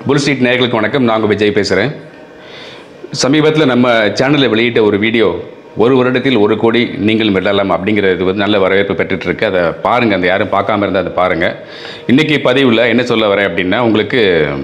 புல் street நேயர்களுக்கு வணக்கம் நான் உங்கள் விஜய் பேசுகிறேன் சமீபத்தில் நம்ம சேனலில் வெளியிட்ட ஒரு வீடியோ ஒரு வருடத்தில் ஒரு கோடி நீங்கள் வெல்லலாம் அப்படிங்கிறது வந்து நல்ல வரவேற்பு பெற்றுட்டு இருக்கு அதை பாருங்கள் அந்த யாரும் பார்க்காம இருந்தால் அதை பாருங்கள் இன்றைக்கி பதிவில் என்ன சொல்ல வரேன் அப்படின்னா உங்களுக்கு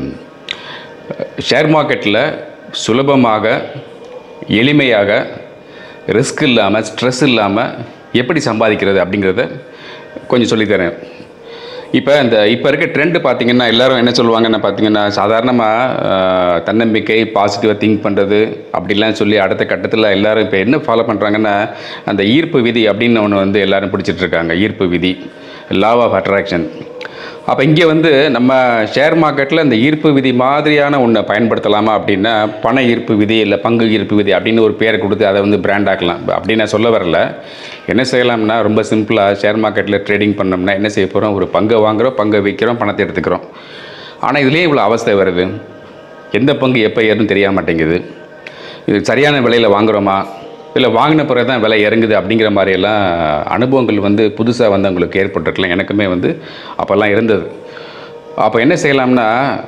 ஷேர் மார்க்கெட்டில் சுலபமாக எளிமையாக ரிஸ்க் இல்லாமல் ஸ்ட்ரெஸ் இல்லாமல் எப்படி சம்பாதிக்கிறது அப்படிங்கிறத கொஞ்சம் சொல்லித்தரேன் இப்போ இந்த இப்போ இருக்க ட்ரெண்டு பார்த்தீங்கன்னா எல்லாரும் என்ன சொல்லுவாங்கன்னா பார்த்தீங்கன்னா சாதாரணமாக தன்னம்பிக்கை பாசிட்டிவாக திங்க் பண்ணுறது அப்படிலாம் சொல்லி அடுத்த கட்டத்தில் எல்லாரும் இப்போ என்ன ஃபாலோ பண்ணுறாங்கன்னா அந்த ஈர்ப்பு விதி அப்படின்னு ஒன்று வந்து எல்லாரும் பிடிச்சிட்டு இருக்காங்க ஈர்ப்பு விதி லாவ் ஆஃப் அட்ராக்ஷன் அப்போ இங்கே வந்து நம்ம ஷேர் மார்க்கெட்டில் இந்த ஈர்ப்பு விதி மாதிரியான ஒன்றை பயன்படுத்தலாமா அப்படின்னா பண ஈர்ப்பு விதி இல்லை பங்கு ஈர்ப்பு விதி அப்படின்னு ஒரு பேரை கொடுத்து அதை வந்து பிராண்ட் ஆக்கலாம் அப்படின்னு நான் சொல்ல வரல என்ன செய்யலாம்னா ரொம்ப சிம்பிளாக ஷேர் மார்க்கெட்டில் ட்ரேடிங் பண்ணோம்னா என்ன செய்ய போகிறோம் ஒரு பங்கை வாங்குகிறோம் பங்கை விற்கிறோம் பணத்தை எடுத்துக்கிறோம் ஆனால் இதுலேயே இவ்வளோ அவஸ்தை வருது எந்த பங்கு எப்போ ஏறுன்னு தெரிய மாட்டேங்குது இது சரியான விலையில் வாங்குகிறோமா இல்லை வாங்கின பிறகு தான் விலை இறங்குது அப்படிங்கிற மாதிரியெல்லாம் அனுபவங்கள் வந்து புதுசாக வந்து அவங்களுக்கு ஏற்பட்டிருக்கலாம் எனக்குமே வந்து அப்போல்லாம் இருந்தது அப்போ என்ன செய்யலாம்னா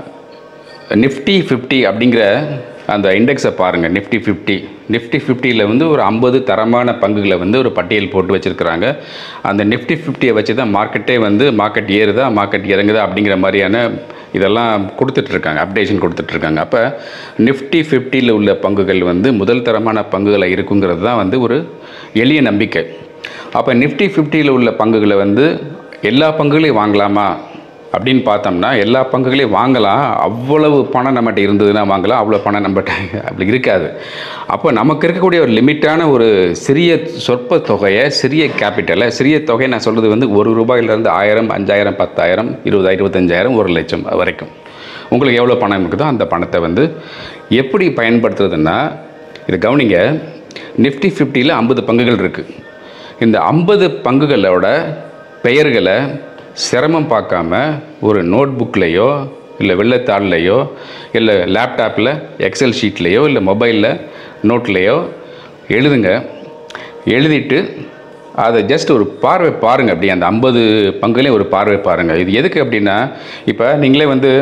நிஃப்டி ஃபிஃப்டி அப்படிங்கிற அந்த இண்டெக்ஸை பாருங்கள் நிஃப்டி ஃபிஃப்டி நிஃப்டி ஃபிஃப்டியில் வந்து ஒரு ஐம்பது தரமான பங்குகளை வந்து ஒரு பட்டியல் போட்டு வச்சுருக்கிறாங்க அந்த நிஃப்டி ஃபிஃப்டியை வச்சு தான் மார்க்கெட்டே வந்து மார்க்கெட் ஏறுதா மார்க்கெட் இறங்குதா அப்படிங்கிற மாதிரியான இதெல்லாம் கொடுத்துட்ருக்காங்க அப்டேஷன் கொடுத்துட்ருக்காங்க அப்போ நிஃப்டி ஃபிஃப்டியில் உள்ள பங்குகள் வந்து முதல் தரமான பங்குகளை இருக்குங்கிறது தான் வந்து ஒரு எளிய நம்பிக்கை அப்போ நிஃப்டி ஃபிஃப்டியில் உள்ள பங்குகளை வந்து எல்லா பங்குகளையும் வாங்கலாமா அப்படின்னு பார்த்தோம்னா எல்லா பங்குகளையும் வாங்கலாம் அவ்வளவு பணம் நம்மகிட்ட இருந்ததுன்னா வாங்கலாம் அவ்வளோ பணம் நம்மகிட்ட அப்படி இருக்காது அப்போ நமக்கு இருக்கக்கூடிய ஒரு லிமிட்டான ஒரு சிறிய சொற்ப தொகையை சிறிய கேபிட்டலை சிறிய தொகை நான் சொல்கிறது வந்து ஒரு ரூபாயிலேருந்து ஆயிரம் அஞ்சாயிரம் பத்தாயிரம் இருபதாயிரம் இருபத்தஞ்சாயிரம் ஒரு லட்சம் வரைக்கும் உங்களுக்கு எவ்வளோ பணம் இருக்குதோ அந்த பணத்தை வந்து எப்படி பயன்படுத்துறதுன்னா இது கவனிங்க நிஃப்டி ஃபிஃப்டியில் ஐம்பது பங்குகள் இருக்குது இந்த ஐம்பது பங்குகளோட பெயர்களை சிரமம் பார்க்காம ஒரு நோட் புக்லேயோ இல்லை வெள்ளத்தாள்லையோ இல்லை லேப்டாப்பில் எக்ஸல் ஷீட்லேயோ இல்லை மொபைலில் நோட்லேயோ எழுதுங்க எழுதிட்டு அதை ஜஸ்ட் ஒரு பார்வை பாருங்கள் அப்படி அந்த ஐம்பது பங்குலேயும் ஒரு பார்வை பாருங்கள் இது எதுக்கு அப்படின்னா இப்போ நீங்களே வந்து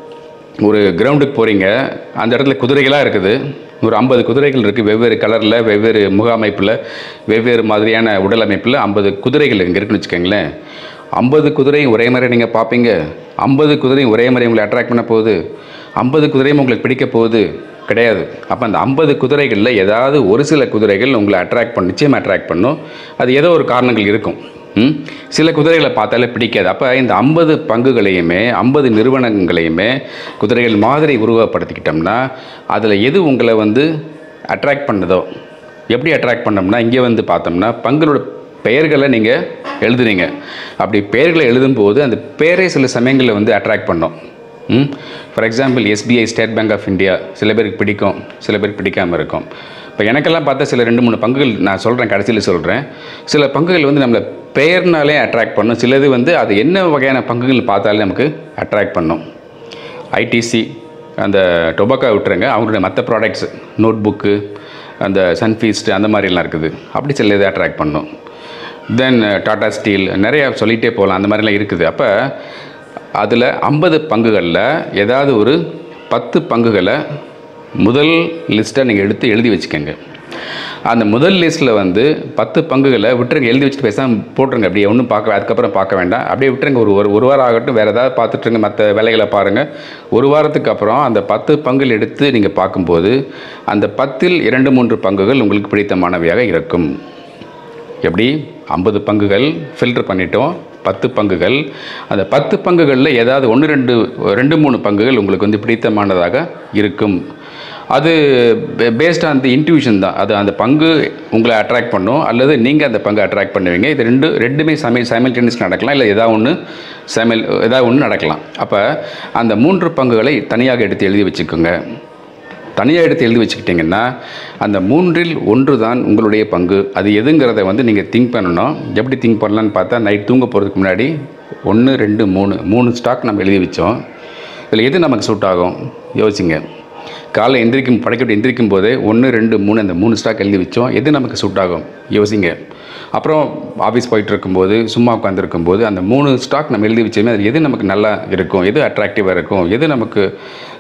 ஒரு கிரவுண்டுக்கு போகிறீங்க அந்த இடத்துல குதிரைகளாக இருக்குது ஒரு ஐம்பது குதிரைகள் இருக்குது வெவ்வேறு கலரில் வெவ்வேறு முக அமைப்பில் வெவ்வேறு மாதிரியான உடல் அமைப்பில் ஐம்பது குதிரைகள் இங்கே இருக்குன்னு வச்சுக்கோங்களேன் ஐம்பது குதிரையும் ஒரே மாதிரி நீங்கள் பார்ப்பீங்க ஐம்பது குதிரையும் ஒரே மாதிரி உங்களை அட்ராக்ட் பண்ண போகுது ஐம்பது குதிரையும் உங்களுக்கு பிடிக்க போகுது கிடையாது அப்போ அந்த ஐம்பது குதிரைகளில் ஏதாவது ஒரு சில குதிரைகள் உங்களை அட்ராக்ட் பண்ண நிச்சயமாக அட்ராக்ட் பண்ணும் அது ஏதோ ஒரு காரணங்கள் இருக்கும் ம்? சில குதிரைகளை பார்த்தாலே பிடிக்காது அப்போ இந்த ஐம்பது பங்குகளையுமே ஐம்பது நிறுவனங்களையுமே குதிரைகள் மாதிரி உருவப்படுத்திக்கிட்டோம்னா அதில் எது உங்களை வந்து அட்ராக்ட் பண்ணுதோ எப்படி அட்ராக்ட் பண்ணோம்னா இங்கே வந்து பார்த்தோம்னா பங்களோட பெயர்களை நீங்கள் எழுதுனீங்க அப்படி பெயர்களை எழுதும்போது அந்த பேரே சில சமயங்களில் வந்து அட்ராக்ட் பண்ணும் hmm for example SBI State Bank of India சில பேருக்கு பிடிக்கும் சில பேருக்கு பிடிக்காமல் இருக்கும் இப்போ எனக்கெல்லாம் பார்த்தா சில ரெண்டு மூணு பங்குகள் நான் சொல்கிறேன் கடைசியில் சொல்கிறேன் சில பங்குகள் வந்து நம்மளை பெயர்னாலே அட்ராக்ட் பண்ணும் சிலது வந்து அது என்ன வகையான பங்குகள் பார்த்தாலே நமக்கு அட்ராக்ட் பண்ணும் ஐடிசி அந்த டொபாக்கோ விட்டுருங்க அவங்களுடைய மற்ற ப்ராடக்ட்ஸ் நோட் புக்கு அந்த சன்ஃபீஸ்ட் அந்த மாதிரிலாம் இருக்குது அப்படி சில இதை அட்ராக்ட் பண்ணும் தென் டாடா ஸ்டீல் நிறையா சொல்லிகிட்டே போகலாம் அந்த மாதிரிலாம் இருக்குது அப்போ அதில் ஐம்பது பங்குகளில் ஏதாவது ஒரு பத்து பங்குகளை முதல் லிஸ்ட்டை நீங்கள் எடுத்து எழுதி வச்சுக்கோங்க அந்த முதல் லிஸ்ட்டில் வந்து பத்து பங்குகளை விட்டுருங்க எழுதி வச்சுட்டு பேசாமல் போட்டுருங்க அப்படியே ஒன்றும் பார்க்க அதுக்கப்புறம் பார்க்க வேண்டாம் அப்படியே விட்டுருங்க ஒரு ஒரு ஒரு வாரம் ஆகட்டும் வேறு ஏதாவது பார்த்துட்டுருங்க மற்ற வேலைகளை பாருங்கள் ஒரு வாரத்துக்கு அப்புறம் அந்த பத்து பங்குகள் எடுத்து நீங்கள் பார்க்கும்போது அந்த பத்தில் இரண்டு மூன்று பங்குகள் உங்களுக்கு பிடித்தமானவையாக இருக்கும் எப்படி ஐம்பது பங்குகள் ஃபில்டர் பண்ணிட்டோம் பத்து பங்குகள் அந்த பத்து பங்குகளில் ஏதாவது ஒன்று ரெண்டு ரெண்டு மூணு பங்குகள் உங்களுக்கு வந்து பிடித்தமானதாக இருக்கும் அது பேஸ்ட் ஆன் தி இன்ட்யூஷன் தான் அது அந்த பங்கு உங்களை அட்ராக்ட் பண்ணும் அல்லது நீங்கள் அந்த பங்கை அட்ராக்ட் பண்ணுவீங்க இது ரெண்டு ரெண்டுமே சமையல் சைமல்டேனியஸ் நடக்கலாம் இல்லை ஏதாவது ஒன்று சமையல் ஏதாவது ஒன்று நடக்கலாம் அப்போ அந்த மூன்று பங்குகளை தனியாக எடுத்து எழுதி வச்சுக்கோங்க தனியாக எடுத்து எழுதி வச்சுக்கிட்டிங்கன்னா அந்த மூன்றில் ஒன்று தான் உங்களுடைய பங்கு அது எதுங்கிறத வந்து நீங்கள் திங்க் பண்ணணும் எப்படி திங்க் பண்ணலான்னு பார்த்தா நைட் தூங்க போகிறதுக்கு முன்னாடி ஒன்று ரெண்டு மூணு மூணு ஸ்டாக் நம்ம எழுதி வச்சோம் இதில் எது நமக்கு சூட் ஆகும் யோசிங்க காலை எந்திரிக்கும் படைக்கப்பட்டு எந்திரிக்கும் போதே ஒன்று ரெண்டு மூணு அந்த மூணு ஸ்டாக் எழுதி வச்சோம் எது நமக்கு சூட் ஆகும் யோசிங்க அப்புறம் ஆஃபீஸ் போயிட்டு இருக்கும்போது சும்மா உட்காந்துருக்கும் போது அந்த மூணு ஸ்டாக் நம்ம எழுதி வச்சோமே அது எது நமக்கு நல்லா இருக்கும் எது அட்ராக்டிவாக இருக்கும் எது நமக்கு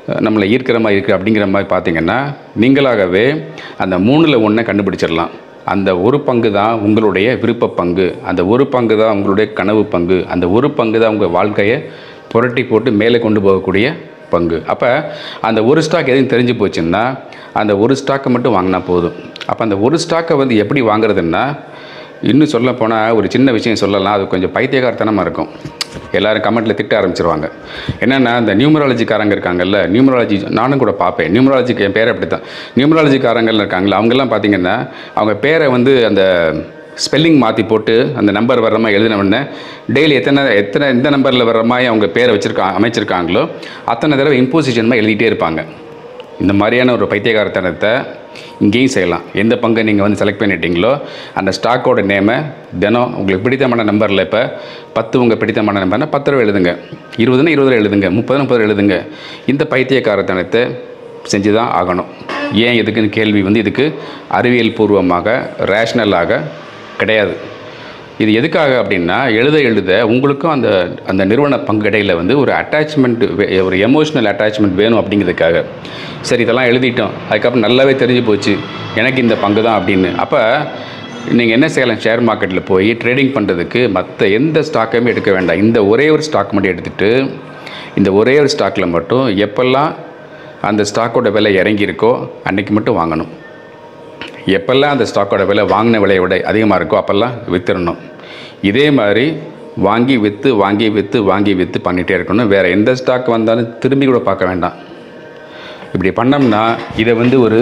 அஹ், நம்மளை ஈர்க்கிற மாதிரி இருக்குது அப்படிங்கிற மாதிரி பார்த்தீங்கன்னா நீங்களாகவே அந்த மூணில் ஒன்றை கண்டுபிடிச்சிடலாம் அந்த ஒரு பங்கு தான் உங்களுடைய விருப்ப பங்கு அந்த ஒரு பங்கு தான் உங்களுடைய கனவு பங்கு அந்த ஒரு பங்கு தான் உங்கள் வாழ்க்கையை புரட்டி போட்டு மேலே கொண்டு போகக்கூடிய பங்கு அப்போ அந்த ஒரு ஸ்டாக் எதுவும் தெரிஞ்சு போச்சுன்னா அந்த ஒரு ஸ்டாக்கை மட்டும் வாங்கினா போதும் அப்போ அந்த ஒரு ஸ்டாக்கை வந்து எப்படி வாங்குறதுன்னா இன்னும் சொல்ல போனால் ஒரு சின்ன விஷயம் சொல்லலாம் அது கொஞ்சம் பைத்தியகாரத்தனமாக இருக்கும் எல்லாரும் கமெண்ட்டில் திட்ட ஆரம்பிச்சிருவாங்க என்னென்னா இந்த நியூமராலஜிக்காரங்க இருக்காங்கல்ல நியூமராலஜி நானும் கூட பார்ப்பேன் நியூமராலஜிக்கு என் பேர் அப்படி தான் நியூமராலஜிக்காரங்கள்ல இருக்காங்களா அவங்கெல்லாம் பார்த்தீங்கன்னா அவங்க பேரை வந்து அந்த ஸ்பெல்லிங் மாற்றி போட்டு அந்த நம்பர் வர்ற மாதிரி எழுதின உடனே டெய்லி எத்தனை எத்தனை எந்த நம்பரில் வர்ற மாதிரி அவங்க பேரை வச்சுருக்கா அமைச்சிருக்காங்களோ அத்தனை தடவை இம்போசிஷன் எழுதிட்டே இருப்பாங்க இந்த மாதிரியான ஒரு பைத்தியகாரத்தனத்தை இங்கேயும் செய்யலாம் எந்த பங்கை நீங்கள் வந்து செலக்ட் பண்ணிட்டீங்களோ அந்த ஸ்டாக்கோட நேமை தினம் உங்களுக்கு பிடித்தமான நம்பரில் இப்போ பத்து உங்கள் பிடித்தமான நம்பர்னா பத்து ரூபா எழுதுங்க இருபதுனா இருபது ரூபா எழுதுங்க முப்பது முப்பது எழுதுங்க இந்த பைத்தியக்காரத்தனத்தை செஞ்சு தான் ஆகணும் ஏன் எதுக்குன்னு கேள்வி வந்து இதுக்கு அறிவியல் பூர்வமாக ரேஷ்னலாக கிடையாது இது எதுக்காக அப்படின்னா எழுத எழுத உங்களுக்கும் அந்த அந்த நிறுவன பங்கு இடையில வந்து ஒரு அட்டாச்மெண்ட் ஒரு எமோஷ்னல் அட்டாச்மெண்ட் வேணும் அப்படிங்கிறதுக்காக சரி இதெல்லாம் எழுதிட்டோம் அதுக்கப்புறம் நல்லாவே தெரிஞ்சு போச்சு எனக்கு இந்த பங்கு தான் அப்படின்னு அப்போ நீங்கள் என்ன செய்யலாம் ஷேர் மார்க்கெட்டில் போய் ட்ரேடிங் பண்ணுறதுக்கு மற்ற எந்த ஸ்டாக்கையுமே எடுக்க வேண்டாம் இந்த ஒரே ஒரு ஸ்டாக் மட்டும் எடுத்துகிட்டு இந்த ஒரே ஒரு ஸ்டாக்கில் மட்டும் எப்பெல்லாம் அந்த ஸ்டாக்கோட விலை இறங்கியிருக்கோ அன்றைக்கி மட்டும் வாங்கணும் எப்பெல்லாம் அந்த ஸ்டாக்கோட விலை வாங்கின விலையை விட அதிகமாக இருக்கோ அப்போல்லாம் விற்றுடணும் இதே மாதிரி வாங்கி விற்று வாங்கி விற்று வாங்கி விற்று பண்ணிகிட்டே இருக்கணும் வேறு எந்த ஸ்டாக் வந்தாலும் திரும்பி கூட பார்க்க வேண்டாம் இப்படி பண்ணோம்னா இதை வந்து ஒரு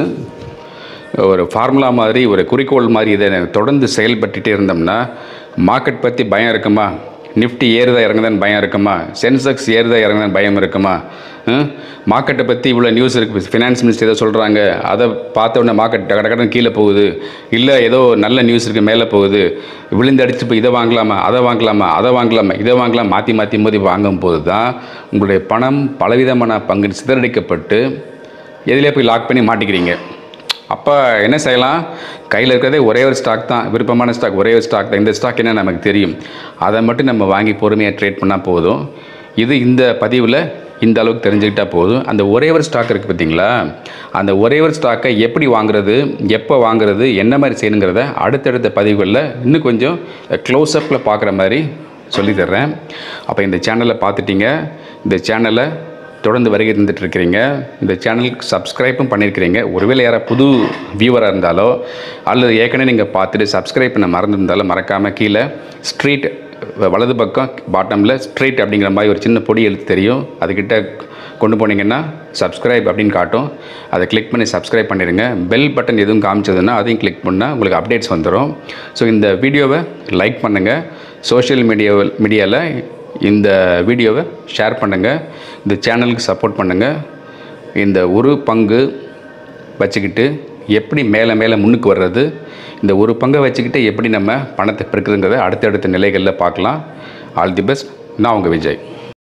ஒரு ஃபார்முலா மாதிரி ஒரு குறிக்கோள் மாதிரி இதை தொடர்ந்து செயல்பட்டுட்டே இருந்தோம்னா மார்க்கெட் பற்றி பயம் இருக்குமா நிஃப்டி ஏறுதா இறங்குதான்னு பயம் இருக்குமா சென்செக்ஸ் ஏறுதா இறங்குதான்னு பயம் இருக்குமா மார்க்கெட்டை பற்றி இவ்வளோ நியூஸ் இருக்குது ஃபினான்ஸ் மினிஸ்டர் ஏதோ சொல்கிறாங்க அதை பார்த்த உடனே மார்க்கெட் டக டக்குன்னு கீழே போகுது இல்லை ஏதோ நல்ல நியூஸ் இருக்குது மேலே போகுது விழுந்தடிச்சு இப்போ இதை வாங்கலாமா அதை வாங்கலாமா அதை வாங்கலாமா இதை வாங்கலாம் மாற்றி மாற்றி மோதி வாங்கும் போது தான் உங்களுடைய பணம் பலவிதமான பங்கு சிதறடிக்கப்பட்டு எதிலே போய் லாக் பண்ணி மாட்டிக்கிறீங்க அப்போ என்ன செய்யலாம் கையில் இருக்கிறதே ஒரே ஒரு ஸ்டாக் தான் விருப்பமான ஸ்டாக் ஒரே ஒரு ஸ்டாக் தான் இந்த ஸ்டாக் என்ன நமக்கு தெரியும் அதை மட்டும் நம்ம வாங்கி பொறுமையாக ட்ரேட் பண்ணால் போதும் இது இந்த பதிவில் இந்த அளவுக்கு தெரிஞ்சுக்கிட்டால் போதும் அந்த ஒரே ஒரு ஸ்டாக் இருக்குது பார்த்தீங்களா அந்த ஒரே ஒரு ஸ்டாக்கை எப்படி வாங்குறது எப்போ வாங்குறது என்ன மாதிரி செய்யணுங்கிறத அடுத்தடுத்த பதிவுகளில் இன்னும் கொஞ்சம் க்ளோஸ்அப்பில் பார்க்குற மாதிரி சொல்லித் தர்றேன் அப்போ இந்த சேனலை பார்த்துட்டீங்க இந்த சேனலை தொடர்ந்து வருகை இருந்துட்டு இருக்கிறீங்க இந்த சேனலுக்கு சப்ஸ்கிரைப்பும் பண்ணியிருக்கிறீங்க ஒருவேளை யாராவது புது வியூவராக இருந்தாலோ அல்லது ஏற்கனவே நீங்கள் பார்த்துட்டு சப்ஸ்கிரைப் பண்ண மறந்துருந்தாலும் மறக்காமல் கீழே ஸ்ட்ரீட் வலது பக்கம் பாட்டமில் ஸ்ட்ரீட் அப்படிங்கிற மாதிரி ஒரு சின்ன பொடி எழுத்து தெரியும் அதுக்கிட்ட கொண்டு போனீங்கன்னா சப்ஸ்கிரைப் அப்படின்னு காட்டும் அதை கிளிக் பண்ணி சப்ஸ்கிரைப் பண்ணிடுங்க பெல் பட்டன் எதுவும் காமிச்சதுன்னா அதையும் கிளிக் பண்ணால் உங்களுக்கு அப்டேட்ஸ் வந்துடும் ஸோ இந்த வீடியோவை லைக் பண்ணுங்கள் சோஷியல் மீடியாவில் மீடியாவில் இந்த வீடியோவை ஷேர் பண்ணுங்கள் இந்த சேனலுக்கு சப்போர்ட் பண்ணுங்கள் இந்த ஒரு பங்கு வச்சுக்கிட்டு எப்படி மேலே மேலே முன்னுக்கு வர்றது இந்த ஒரு பங்கை வச்சுக்கிட்டு எப்படி நம்ம பணத்தை பெருக்குதுங்கிறத அடுத்தடுத்த நிலைகளில் பார்க்கலாம் ஆல் தி பெஸ்ட் நான் உங்கள் விஜய்